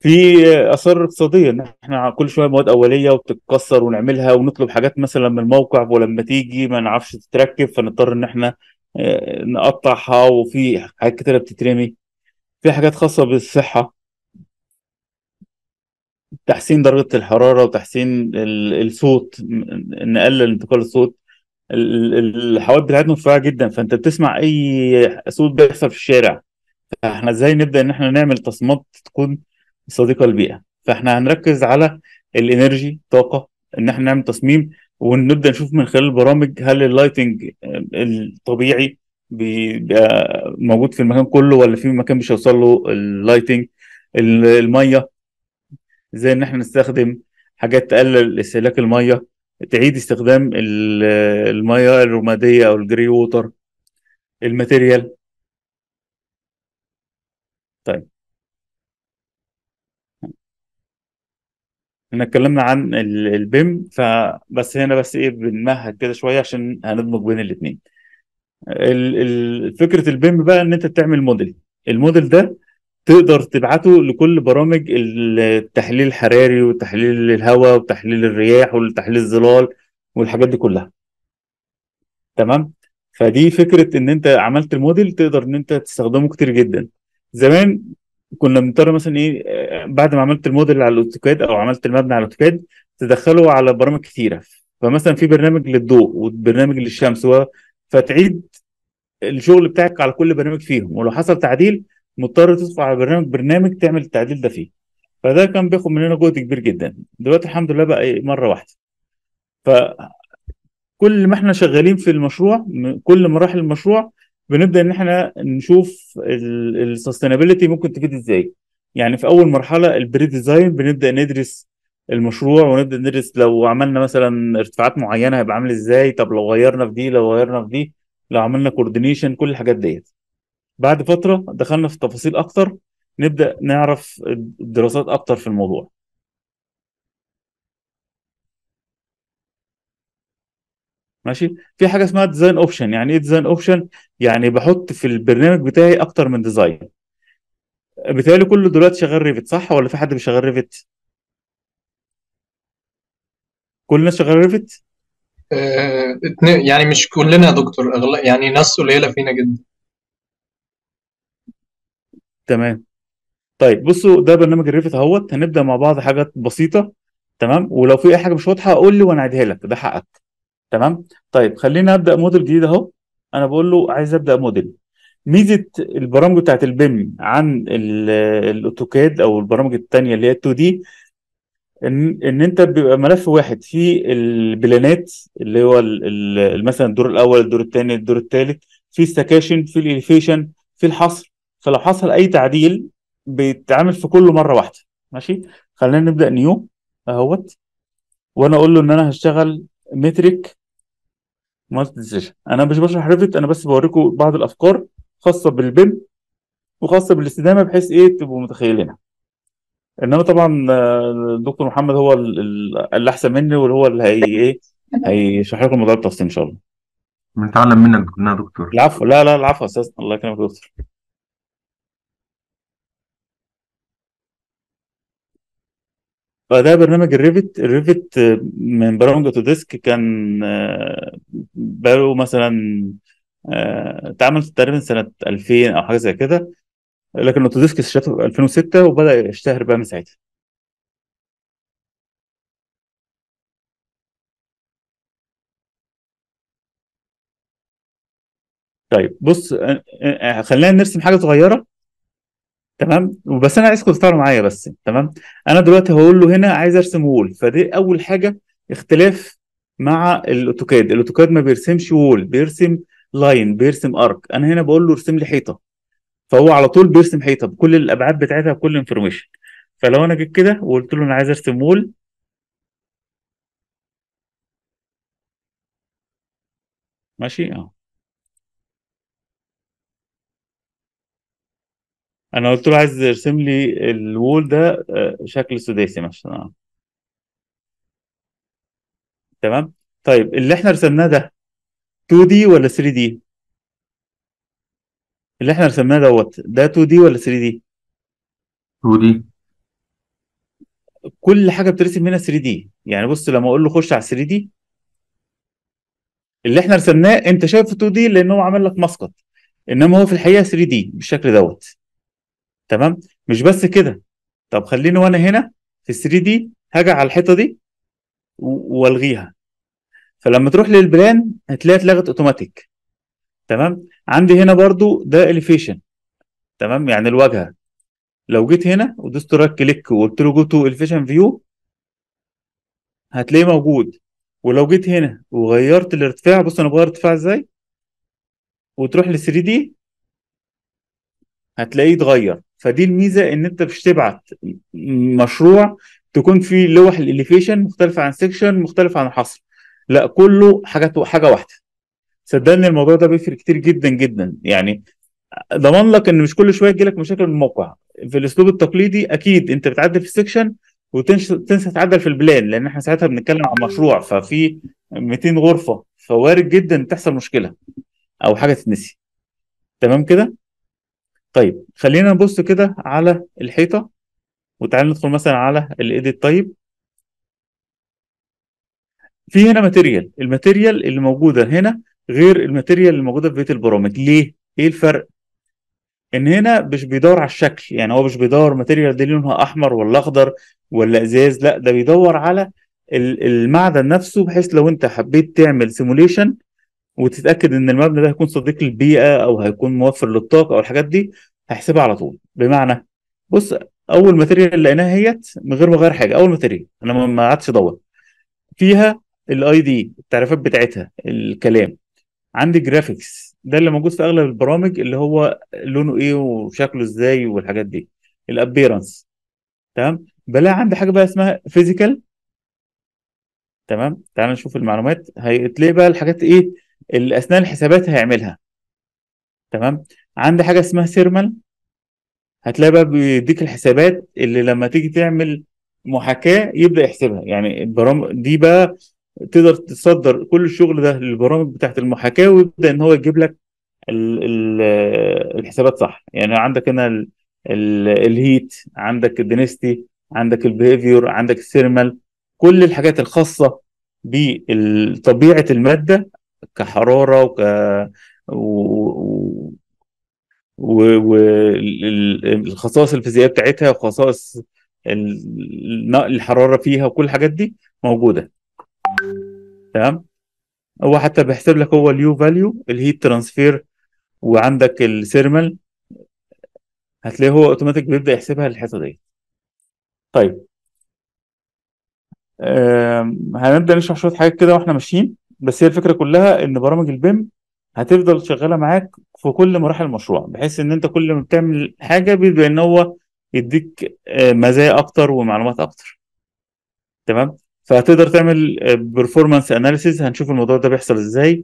في اثار اقتصاديه ان احنا كل شويه مواد اوليه وبتتكسر ونعملها ونطلب حاجات مثلا من الموقع ولما تيجي ما نعرفش تتركب فنضطر ان احنا آه، نقطعها وفي حاجات كتيره بتترمي في حاجات خاصه بالصحه تحسين درجه الحراره وتحسين ال- الصوت م- نقلل انتقال الصوت ال- ال- الحوادث بتاعتنا رفيعه جدا فانت بتسمع اي صوت بيحصل في الشارع فاحنا ازاي نبدا ان احنا نعمل تصميمات تكون صديقه للبيئه فاحنا هنركز على الانرجي طاقه ان احنا نعمل تصميم ونبدا نشوف من خلال البرامج هل اللايتنج الطبيعي بيبقى موجود في المكان كله ولا في مكان مش هيوصل له اللايتنج ال- الميه ازاي ان احنا نستخدم حاجات تقلل استهلاك الميه تعيد استخدام ال- الميه الرماديه او الجري ووتر الماتيريال طيب احنا اتكلمنا عن ال- البيم فبس هنا بس ايه بنمهد كده شويه عشان هندمج بين الاثنين فكره البيم بقى ان انت تعمل موديل الموديل ده تقدر تبعته لكل برامج التحليل الحراري وتحليل الهواء وتحليل الرياح وتحليل الظلال والحاجات دي كلها تمام فدي فكره ان انت عملت الموديل تقدر ان انت تستخدمه كتير جدا زمان كنا بنضطر مثلا ايه آه، بعد ما عملت الموديل على الاوتوكاد او عملت المبنى على الاوتوكاد تدخله على برامج كتيره فمثلا في برنامج للضوء وبرنامج للشمس و... فتعيد الشغل بتاعك على كل برنامج فيهم ولو حصل تعديل مضطر تدخل على برنامج برنامج تعمل التعديل ده فيه فده كان بياخد مننا جهد كبير جدا دلوقتي الحمد لله بقى إيه مره واحده فكل ما احنا شغالين في المشروع م- كل مراحل المشروع بنبدا ان احنا نشوف السستينابيلتي ممكن تفيد ازاي يعني في اول مرحله البري ديزاين بنبدا ندرس المشروع ونبدا ندرس لو عملنا مثلا ارتفاعات معينه هيبقى عامل ازاي طب لو غيرنا في دي لو غيرنا في دي لو عملنا كوردينيشن كل الحاجات ديت بعد فتره دخلنا في تفاصيل اكتر نبدا نعرف دراسات اكتر في الموضوع ماشي في حاجه اسمها ديزاين اوبشن يعني ايه ديزاين اوبشن يعني بحط في البرنامج بتاعي اكتر من ديزاين بالتالي كله دلوقتي شغال ريفت صح ولا في حد بيشغل ريفت كل الناس شغال ريفت آه، اتنين- يعني مش كلنا يا دكتور أغلب يعني ناس قليلة فينا جدا تمام طيب بصوا ده برنامج الريفت اهوت هنبدا مع بعض حاجات بسيطه تمام ولو في اي حاجه مش واضحه قول لي وانا اعيدها لك ده حقك تمام طيب خلينا ابدا موديل جديد اهو انا بقول له عايز ابدا موديل ميزه البرامج بتاعت البيم عن ال- الاوتوكاد او البرامج التانيه اللي هي 2 دي ان ان انت بيبقى ملف واحد فيه البلانات اللي هو ال- ال- مثلا الدور الاول الدور الثاني الدور الثالث في السكاشن في الاليفيشن في الحصر فلو حصل اي تعديل بيتعمل في كله مره واحده ماشي خلينا نبدا نيو اهوت وانا اقول له ان انا هشتغل متريك مالتي ديسيشن انا مش بشرح ريفت انا بس بوريكم بعض الافكار خاصه بالبيم وخاصه بالاستدامه بحيث ايه تبقوا متخيلينها انما طبعا آه، الدكتور محمد هو ال- ال- اللي احسن مني واللي هو اللي هي ايه هيشرح لكم الموضوع بالتفصيل ان شاء الله بنتعلم منك كلنا يا دكتور العفو لا لا العفو اساسا الله يكرمك يا دكتور فده برنامج الريفت الريفت آه، من برامج اوتوديسك كان آه، بقاله مثلا آه، اتعمل تقريبا سنة 2000 او حاجة زي كده لكن اوتوديسك اكتشفه في 2006 وبدأ يشتهر بقى من ساعتها طيب بص آه، آه، خلينا نرسم حاجة صغيرة تمام وبس انا عايزكم تتفاعلوا معايا بس تمام انا دلوقتي هقول له هنا عايز ارسم وول فدي اول حاجه اختلاف مع الاوتوكاد الاوتوكاد ما بيرسمش وول بيرسم لاين بيرسم ارك انا هنا بقول له ارسم لي حيطه فهو على طول بيرسم حيطه بكل الابعاد بتاعتها بكل الانفورميشن فلو انا جيت كده وقلت له انا عايز ارسم وول ماشي اه انا قلت له عايز يرسم لي الوول ده آه، شكل سداسي مثلا آه. تمام طيب اللي احنا رسمناه ده 2 دي ولا 3 دي اللي احنا رسمناه دوت ده 2 دي ولا 3 دي 2 دي كل حاجه بترسم هنا 3 دي يعني بص لما اقول له خش على 3 دي اللي احنا رسمناه انت شايفه 2 دي لان هو عامل لك مسقط انما هو في الحقيقه 3 دي بالشكل دوت تمام مش بس كده طب خليني وانا هنا في 3 دي هاجي على الحيطه دي و- والغيها فلما تروح للبلان هتلاقيها اتلغت اوتوماتيك تمام عندي هنا برضو ده اليفيشن تمام يعني الواجهه لو جيت هنا ودوست رايت كليك وقلت له جو تو اليفيشن فيو هتلاقيه موجود ولو جيت هنا وغيرت الارتفاع بص انا بغير ارتفاع ازاي وتروح ل 3 دي هتلاقيه اتغير فدي الميزه ان انت مش تبعت مشروع تكون فيه لوح الاليفيشن مختلفه عن سيكشن مختلف عن الحصر لا كله حاجه حاجه واحده صدقني الموضوع ده بيفرق كتير جدا جدا يعني ضمان لك ان مش كل شويه تجيلك مشاكل من الموقع في الاسلوب التقليدي اكيد انت بتعدل في السكشن وتنسى تنسى تعدل في البلان لان احنا ساعتها بنتكلم عن مشروع ففي 200 غرفه فوارد جدا تحصل مشكله او حاجه تتنسي تمام كده طيب خلينا نبص كده على الحيطه وتعالى ندخل مثلا على الايديت طيب في هنا ماتيريال الماتيريال اللي موجوده هنا غير الماتيريال اللي موجوده في بيت البرامج ليه ايه الفرق ان هنا مش بيدور على الشكل يعني هو مش بيدور ماتيريال دي لونها احمر ولا اخضر ولا ازاز لا ده بيدور على ال- المعدن نفسه بحيث لو انت حبيت تعمل سيموليشن وتتاكد ان المبنى ده هيكون صديق للبيئه او هيكون موفر للطاقه او الحاجات دي هيحسبها على طول بمعنى بص اول ماتيريال اللي لقيناها هيت من غير ما اغير حاجه اول ماتيريال انا ما ما قعدتش ادور فيها الاي دي التعريفات بتاعتها الكلام عندي جرافيكس ده اللي موجود في اغلب البرامج اللي هو لونه ايه وشكله ازاي والحاجات دي الابيرنس تمام بلاقي عندي حاجه بقى اسمها فيزيكال تمام تعال نشوف المعلومات هتلاقي بقى الحاجات ايه اللي اثناء الحسابات هيعملها تمام عندي حاجه اسمها سيرمال هتلاقي بقى بيديك الحسابات اللي لما تيجي تعمل محاكاه يبدا يحسبها يعني البرامج دي بقى تقدر تصدر كل الشغل ده للبرامج بتاعت المحاكاه ويبدا ان هو يجيب لك ال ال الحسابات صح يعني عندك هنا ال ال الهيت عندك الدينستي عندك البيهيفيور عندك الثيرمال كل الحاجات الخاصه بطبيعه الماده كحراره وك والخصائص الفيزيائيه بتاعتها وخصائص ال- نقل الحراره فيها وكل الحاجات دي موجوده تمام هو حتى بيحسب لك هو اليو فاليو الهيت ترانسفير وعندك الثيرمال هتلاقيه هو اوتوماتيك بيبدا يحسبها الحته دي طيب آم، هنبدا نشرح شويه حاجات كده واحنا ماشيين بس هي الفكره كلها ان برامج البيم هتفضل شغاله معاك في كل مراحل المشروع بحيث ان انت كل ما بتعمل حاجه بيبدا ان هو يديك آه، مزايا اكتر ومعلومات اكتر تمام فهتقدر تعمل بيرفورمانس اناليسيز هنشوف الموضوع ده بيحصل ازاي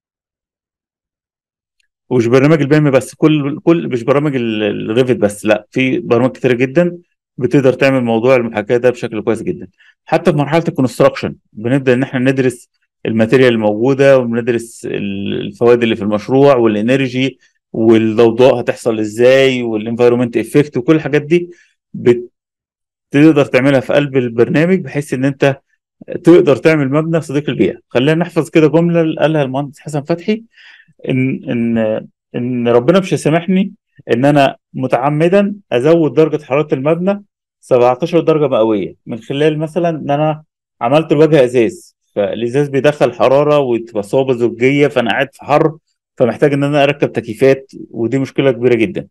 ومش برنامج البيم بس كل كل مش برامج الريفت بس لا في برامج كتيره جدا بتقدر تعمل موضوع المحاكاه ده بشكل كويس جدا حتى في مرحله الكونستراكشن بنبدا ان احنا ندرس الماتيريال الموجوده وبندرس ال- الفوائد اللي في المشروع والانرجي والضوضاء هتحصل ازاي والانفايرمنت افكت وكل الحاجات دي بتقدر تعملها في قلب البرنامج بحيث ان انت تقدر تعمل مبنى صديق للبيئه خلينا نحفظ كده جمله قالها المهندس حسن فتحي ان ان ان ربنا مش هيسامحني ان انا متعمدا ازود درجه حراره المبنى 17 درجه مئويه من خلال مثلا ان انا عملت الواجهه ازاز فالازاز بيدخل حراره وتبقى صوبه زجيه فانا قاعد في حر فمحتاج ان انا اركب تكييفات ودي مشكله كبيره جدا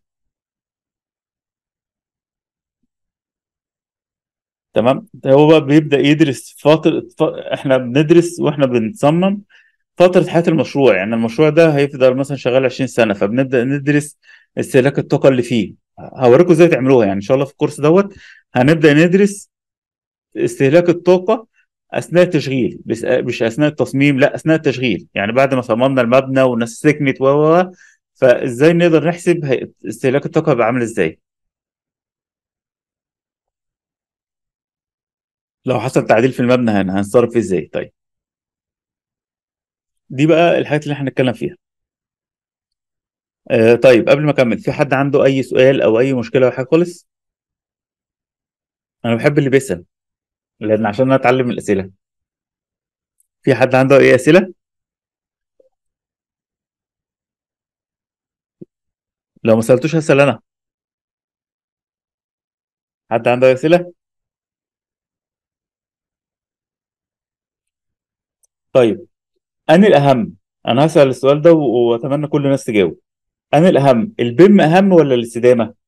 تمام هو بقى بيبدا يدرس فتره ف... احنا بندرس واحنا بنصمم فترة حياة المشروع يعني المشروع ده هيفضل مثلا شغال 20 سنة فبنبدأ ندرس استهلاك الطاقة اللي فيه هوريكم ازاي تعملوها يعني ان شاء الله في الكورس دوت هنبدأ ندرس استهلاك الطاقة أثناء التشغيل بس مش أثناء التصميم لا أثناء التشغيل يعني بعد ما صممنا المبنى والناس سكنت و و و، فازاي نقدر نحسب هي- استهلاك الطاقة هيبقى عامل ازاي لو حصل تعديل في المبنى هنا هنتصرف فيه ازاي طيب دي بقى الحاجات اللي احنا هنتكلم فيها آه طيب قبل ما اكمل في حد عنده اي سؤال او اي مشكله او حاجه خالص انا بحب اللي بيسال لان عشان انا اتعلم الاسئله في حد عنده اي اسئله لو ما سالتوش هسال انا حد عنده أي اسئله طيب أنا الأهم أنا هسأل السؤال ده و- وأتمنى كل الناس تجاوب أنا الأهم البيم أهم ولا الاستدامة